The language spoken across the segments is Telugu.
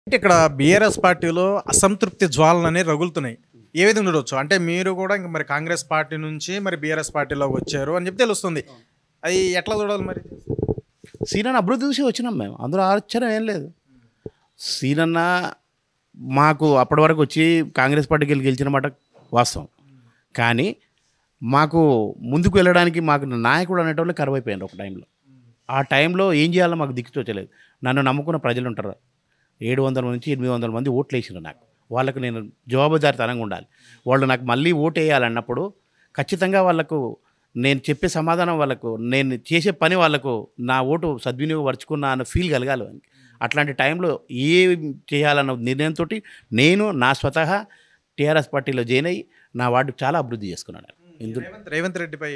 అంటే ఇక్కడ బీఆర్ఎస్ పార్టీలో అసంతృప్తి జ్వాలలు అనేవి రగులుతున్నాయి ఏ విధంగా చూడొచ్చు అంటే మీరు కూడా ఇంక మరి కాంగ్రెస్ పార్టీ నుంచి మరి బీఆర్ఎస్ పార్టీలోకి వచ్చారు అని చెప్పి తెలుస్తుంది అది ఎట్లా చూడాలి మరి సీనన్న అభివృద్ధి చూసి వచ్చినాం మేము అందులో ఆశ్చర్యం ఏం లేదు సీనన్న మాకు అప్పటి వరకు వచ్చి కాంగ్రెస్ పార్టీకి వెళ్ళి గెలిచిన మాట వాస్తవం కానీ మాకు ముందుకు వెళ్ళడానికి మాకు నాయకుడు అనేటోళ్ళు కరువు అయిపోయారు ఒక టైంలో ఆ టైంలో ఏం చేయాలో మాకు దిక్కుతోచలేదు నన్ను నమ్ముకున్న ప్రజలు ఉంటారు ఏడు వందల నుంచి ఎనిమిది వందల మంది ఓట్లు వేసినారు నాకు వాళ్ళకు నేను జవాబుదారితనంగా ఉండాలి వాళ్ళు నాకు మళ్ళీ ఓటు వేయాలన్నప్పుడు ఖచ్చితంగా వాళ్ళకు నేను చెప్పే సమాధానం వాళ్ళకు నేను చేసే పని వాళ్ళకు నా ఓటు సద్వినియోగపరుచుకున్నా అన్న ఫీల్ కలగాలి వాళ్ళకి. అట్లాంటి టైంలో ఏం చేయాలన్న నిర్ణయంతో నేను నా స్వతహా టీఆర్ఎస్ పార్టీలో జాయిన్ అయ్యి నా వార్డు చాలా అభివృద్ధి చేసుకున్నాను ఇందులో రేవంత్ రేవంత్ రెడ్డిపై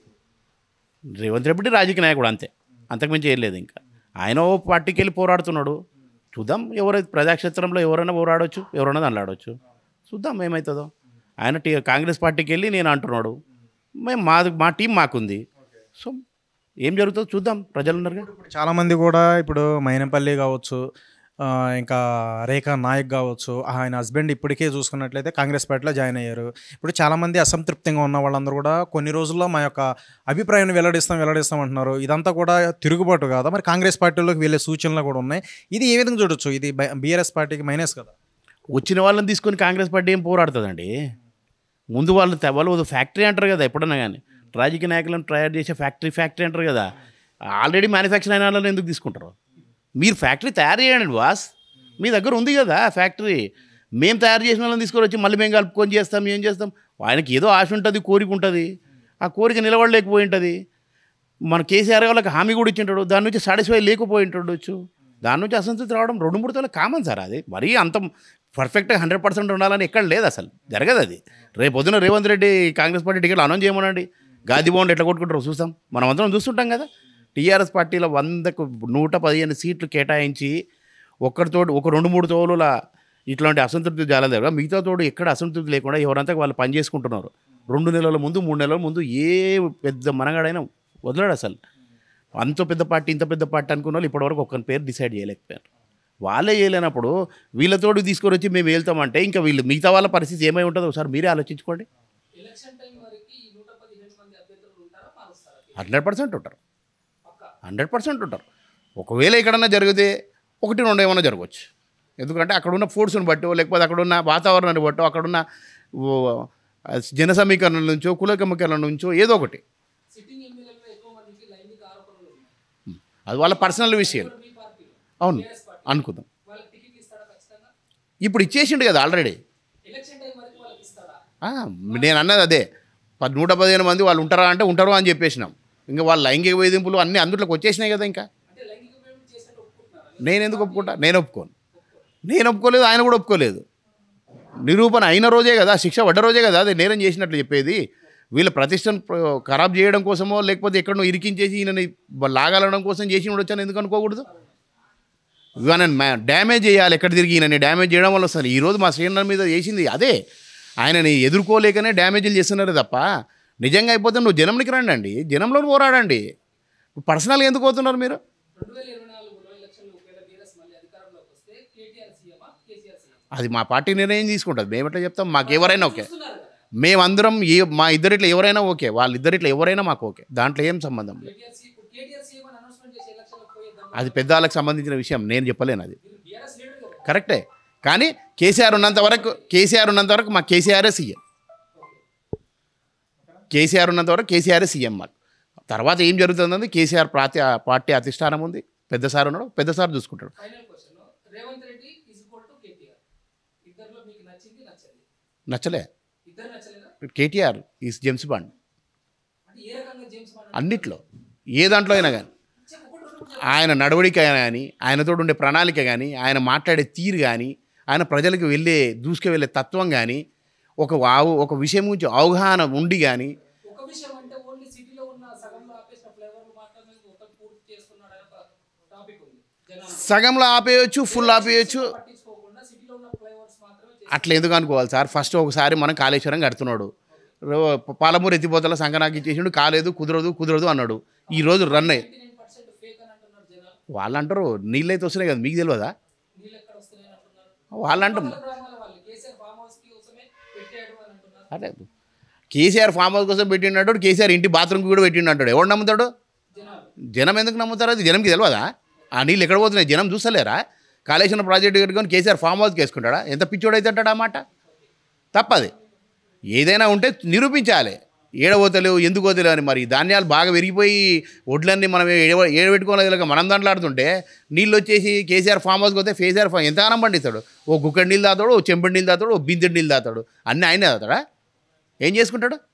రేవంత్ రెడ్డి రాజకీయ నాయకుడు అంతే అంతకుమించి ఏం లేదు ఇంకా ఆయన ఓ పార్టీకి వెళ్ళి పోరాడుతున్నాడు చూద్దాం ఎవరైతే ప్రజాక్షేత్రంలో ఎవరైనా పోరాడవచ్చు ఎవరైనా దానిలో ఆడవచ్చు చూద్దాం ఏమవుతుందో ఆయన టీ కాంగ్రెస్ పార్టీకి వెళ్ళి నేను అంటున్నాడు మేము మా మా టీం మాకుంది సో ఏం జరుగుతుందో చూద్దాం ప్రజలు ఉన్నారుగా ఇప్పుడు చాలా మంది కూడా ఇప్పుడు మైనంపల్లి కావచ్చు ఆ, ఇంకా రేఖా నాయక్ కావచ్చు ఆయన హస్బెండ్ ఇప్పటికే చూసుకున్నట్లయితే కాంగ్రెస్ పార్టీలో జాయిన్ అయ్యారు ఇప్పుడు చాలా మంది అసంతృప్తిగా ఉన్న వాళ్ళందరూ కూడా కొన్ని రోజుల్లో మా యొక్క అభిప్రాయాన్ని వెల్లడిస్తాం వెల్లడిస్తాం అంటున్నారు ఇదంతా కూడా తిరుగుబాటు కాదా మరి కాంగ్రెస్ పార్టీలోకి వెళ్ళే సూచనలు కూడా ఉన్నాయి ఇది ఏ విధంగా చూడొచ్చు ఇది బీఆర్ఎస్ పార్టీకి మైనస్ కదా వచ్చిన వాళ్ళని తీసుకొని కాంగ్రెస్ పార్టీ ఏం పోరాడుతుందండి ముందు వాళ్ళు తె- వాళ్ళు ఫ్యాక్టరీ అంటారు కదా ఎప్పుడన్నా కానీ రాజకీయ నాయకులను తయారు చేసే ఫ్యాక్టరీ ఫ్యాక్టరీ అంటారు కదా ఆల్రెడీ మ్యానుఫ్యాక్చర్ అయిన వాళ్ళని ఎందుకు తీసుకుంటారు మీరు ఫ్యాక్టరీ తయారు చేయండి బాస్ మీ దగ్గర ఉంది కదా ఫ్యాక్టరీ మేము తయారు చేసిన వాళ్ళని తీసుకొని వచ్చి మళ్ళీ మేము కలుపుకొని చేస్తాం ఏం చేస్తాం ఆయనకి ఏదో ఆశ ఉంటుంది కోరిక ఉంటుంది ఆ కోరిక నిలబడలేకపోయి ఉంటుంది మన కేసీఆర్ వాళ్ళకి హామీ కూడా ఇచ్చింటాడు దాని నుంచి సాటిస్ఫై లేకపోయి ఉండొచ్చు దాని నుంచి అసంతృప్తి రావడం రెండు మూడు తోలు కామన్ సార్ అది మరీ అంత పర్ఫెక్ట్గా హండ్రెడ్ పర్సెంట్ ఉండాలని ఎక్కడ లేదు అసలు జరగదు అది రేపు పొద్దున రేవంత్ రెడ్డి కాంగ్రెస్ పార్టీ టికెట్లు అనౌన్స్ చేయమనండి గాది బాగుండి ఎట్లా కొట్టుకుంటారో చూస్తాం మనం అందరం చూస్తుంటాం కదా టీఆర్ఎస్ పార్టీలో వందకు నూట పదిహేను సీట్లు కేటాయించి ఒక్కరితో ఒక రెండు మూడు తోలుల ఇట్లాంటి అసంతృప్తి జాలేదు కదా మిగతా తోడు ఎక్కడ అసంతృప్తి లేకుండా ఎవరంతా వాళ్ళు పని చేసుకుంటున్నారు రెండు నెలల ముందు మూడు నెలల ముందు ఏ పెద్ద మనగాడైనా వదలడు అసలు అంత పెద్ద పార్టీ ఇంత పెద్ద పార్టీ అనుకున్న వాళ్ళు ఇప్పటివరకు ఒక్కరి పేరు డిసైడ్ చేయలేకపోయారు వాళ్ళే చేయలేనప్పుడు వీళ్ళతోటి తీసుకొని వచ్చి మేము వెళ్తామంటే ఇంకా వీళ్ళు మిగతా వాళ్ళ పరిస్థితి ఏమై ఉంటుందో ఒకసారి మీరే ఆలోచించుకోండి ఎలక్షన్ టైం వరకు ఈ నూట పదిహేను మంది అభ్యర్థులు ఉంటారా మారుస్తారా హండ్రెడ్ పర్సెంట్ ఉంటారు పక్కా హండ్రెడ్ పర్సెంట్ ఉంటారు ఒకవేళ ఎక్కడన్నా జరిగితే ఒకటి రెండు ఏమైనా జరగవచ్చు ఎందుకంటే అక్కడున్న ఫోర్స్ని బట్టో లేకపోతే అక్కడున్న వాతావరణాన్ని బట్టో అక్కడున్న ఓ, జన సమీకరణ నుంచో కుల సమీకరణ నుంచో ఏదో ఒకటి సిట్టింగ్ ఎమ్మెల్యేలో ఎక్కువ మందికి లైంగిక ఆరోపణలు ఉన్నాయి అది వాళ్ళ పర్సనల్ విషయం మీ పార్టీలో అవును టీఆర్ఎస్ పార్టీ అనుకుందాం వాళ్ళకి టికెట్ ఇస్తాడా ఖచ్చితంగా ఇప్పుడు ఇచ్చేసిండు కదా ఆల్రెడీ ఎలక్షన్ టైం వరకు వాళ్ళకి ఇస్తాడా ఆ, నేను అన్నది అదే పది నూట పదిహేను మంది వాళ్ళు ఉంటారా అంటే ఉంటారు అని చెప్పేసినాం ఇంకా వాళ్ళ లైంగిక వేధింపులు అన్నీ అందులోకి వచ్చేసినాయి కదా ఇంకా అంటే లైంగిక వేధింపు చేసినట్టు ఒప్పుకుంటున్నారా నేను ఎందుకు ఒప్పుకుంటా నేను ఒప్పుకోను నేను ఒప్పుకోలేదు ఆయన కూడా ఒప్పుకోలేదు నిరూపణ అయిన రోజే కదా శిక్ష పడ్డ రోజే కదా అది నేరం చేసినట్లు చెప్పేది వీళ్ళ ప్రతిష్టను ప్ర- ఖరాబ్ చేయడం కోసమో లేకపోతే ఎక్కడనో ఇరికించేసి ఈయనని బ- లాగాలడం కోసం చేసి వచ్చాను ఎందుకు అనుకోకూడదు ఇవాళ డ్యామేజ్ చేయాలి ఎక్కడ తిరిగి ఈయనని డ్యామేజ్ చేయడం వల్ల వస్తుంది ఈరోజు మా శ్రీనర్ మీద చేసింది అదే ఆయనని ఎదుర్కోలేకనే డ్యామేజ్లు చేస్తున్నారు తప్ప నిజంగా అయిపోతే నువ్వు జనంలోకి రండి అండి జనంలో పోరాడండి పర్సనల్గా ఎందుకు పోతున్నారు మీరు రెండు వేల ఇరవై నాలుగులో ఎలక్షన్లు ఒకవేళ బీఆర్ఎస్ మళ్ళీ అధికారంలోకి వస్తే కేటీఆర్ సీఎమా కేసీఆర్ సీఎం అది మా పార్టీ నిర్ణయం తీసుకుంటుంది మేము ఎట్లా చెప్తాం మాకు ఎవరైనా ఓకే చూస్తున్నారు కదా మేమందరం ఏ మా ఇద్దరిట్లో ఎవరైనా ఓకే వాళ్ళిద్దరిట్లో ఎవరైనా మాకు ఓకే దాంట్లో ఏం సంబంధం లేదు కేటీఆర్ సీ ఇప్పుడు కేటీఆర్ సీఎం అని అనౌన్స్మెంట్ చేసి ఎలక్షన్లకు పోయేద్దాం అది పెద్ద వాళ్ళకి సంబంధించిన విషయం నేను చెప్పలేను అది మీరు బీఆర్ఎస్ లీడర్ కదా కరెక్టే కానీ కేసీఆర్ ఉన్నంత వరకు కేసీఆర్ ఉన్నంత వరకు మా కేసీఆర్ఏ సీఎం కేసీఆర్ ఉన్నంత వరకు కేసీఆర్ఏ సీఎం మాకు తర్వాత ఏం జరుగుతుందని కేసీఆర్ ప్రాతి పార్టీ అధిష్టానం ఉంది పెద్ద సార్ ఉన్నాడు పెద్ద సార్ చూసుకుంటాడు final question Revanth Reddy is equal to KTR ఇద్దరిలో మీకు నచ్చింది నచ్చండి నచ్చలే ఇద్దరు నచ్చలేదా కేటీఆర్ ఈస్ జేమ్స్ బాండ్ అంటే ఏ రకంగా జేమ్స్ బాండ్ అన్నిట్లో ఏ దాంట్లో అయినా కానీ చెప్పు ఒకటి రెండు మూడు ఆయన నడవడిక కానీ ఆయనతో ఉండే ప్రణాళిక కానీ ఆయన మాట్లాడే తీరు కానీ ఆయన ప్రజలకు వెళ్ళే దూసుకు వెళ్ళే తత్వం కానీ ఒక ఆవు ఒక విషయం గురించి అవగాహన ఉండి కానీ ఒక విషయం అంటే ఓన్లీ సిటీలో ఉన్న సగంలో ఆపేసిన ఫ్లేవర్లు మాత్రమే మొత్తం పూర్తి చేస్తున్నాడు అనే ఒక టాపిక్ ఉంది జనాలు సగంలో ఆపేయచ్చు ఫుల్ ఆపేయచ్చు పట్టించుకోకుండా సిటీలో ఉన్న ఫ్లేవర్స్ మాత్రమే చేస్తున్నారు. అట్లా ఎందుకు అనుకోవాలి సార్ ఫస్ట్ ఒకసారి మనం కాళేశ్వరం కడుతున్నాడు రో- పాలమూరు ఎత్తిపోతల సంకనాకి ఇచ్చేసిండు కాలేదు కుదరదు కుదరదు అన్నాడు ఈ రోజు రన్ అయ్యి 99% ఫేక్ అని అంటున్నారు జనాలు వాళ్ళు అంటారు నీళ్ళైతే వస్తున్నాయి కదా మీకు తెలియదా నీళ్ళు ఎక్కడ వస్తున్నాయని అంటున్నారు వాళ్ళంటాం పక్కన గ్రామాల వాళ్ళు కేసీఆర్ ఫామ్ హౌస్ కి కోసమే పెట్టాడు అని అంటున్నారు అదే కేసీఆర్ ఫామ్ హౌస్ కోసం పెట్టిండు కేసీఆర్ ఇంటి బాత్రూమ్కి కూడా పెట్టిండు అంటాడు ఎవడు నమ్ముతాడు జనాలు జనం ఎందుకు నమ్ముతారు అది జనంకి తెలియదా ఆ నీళ్ళు ఎక్కడ పోతున్నాయి జనం చూస్తలేరా కాళేశ్వరం ప్రాజెక్టు కట్టుకొని కేసీఆర్ ఫామ్ హౌస్కి వేసుకుంటాడా ఎంత పిచ్చోడు అయితే అంటాడు ఆ మాట తప్పది ఏదైనా ఉంటే నిరూపించాలి ఏడవతలేవు ఎందుకు వదిలేవు అని మరి ధాన్యాలు బాగా విరిగిపోయి వడ్లన్నీ మనం ఏడ ఏడబెట్టుకోలేదు మనం దాంట్లాడుతుంటే నీళ్ళు వచ్చేసి కేసీఆర్ ఫామ్ హౌస్కి పోతే కేసీఆర్ ఫామ్ ఎంతగానం పండిస్తాడు ఓ గుక్కడి నీళ్ళు తాతాడు ఓ చెంబడి నీళ్ళు తాతాడు ఓ బిందెడి నీళ్ళు తాతాడు అన్నీ ఆయనే తాతాడా ఏం చేసుకుంటాడు